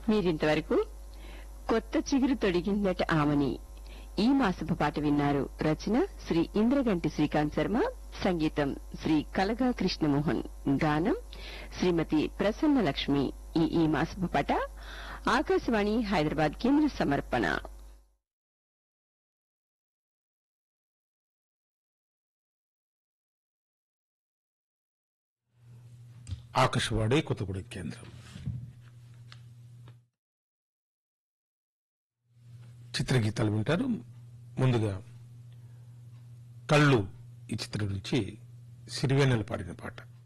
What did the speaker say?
మీరింతవరకు కొత్త చిగురు తొడిగిందట ఆమని ఈ మాసపు పాట విన్నారు రచన శ్రీ ఇంద్రగంటి శ్రీకాంత్ శర్మ సంగీతం శ్రీ కలగా కృష్ణమోహన్ గానం శ్రీమతి ప్రసన్న లక్ష్మి ఈ ఈ మాసపు పాట ఆకాశవాణి హైదరాబాద్ కేంద్ర సమర్పణ ఆకాశవాణి కొత్తగూడెం కేంద్రం చిత్రగీతాలు వింటారు ముందుగా కళ్ళు ఈ చిత్రం నుంచి సిరివెన్నెల పాడిన పాట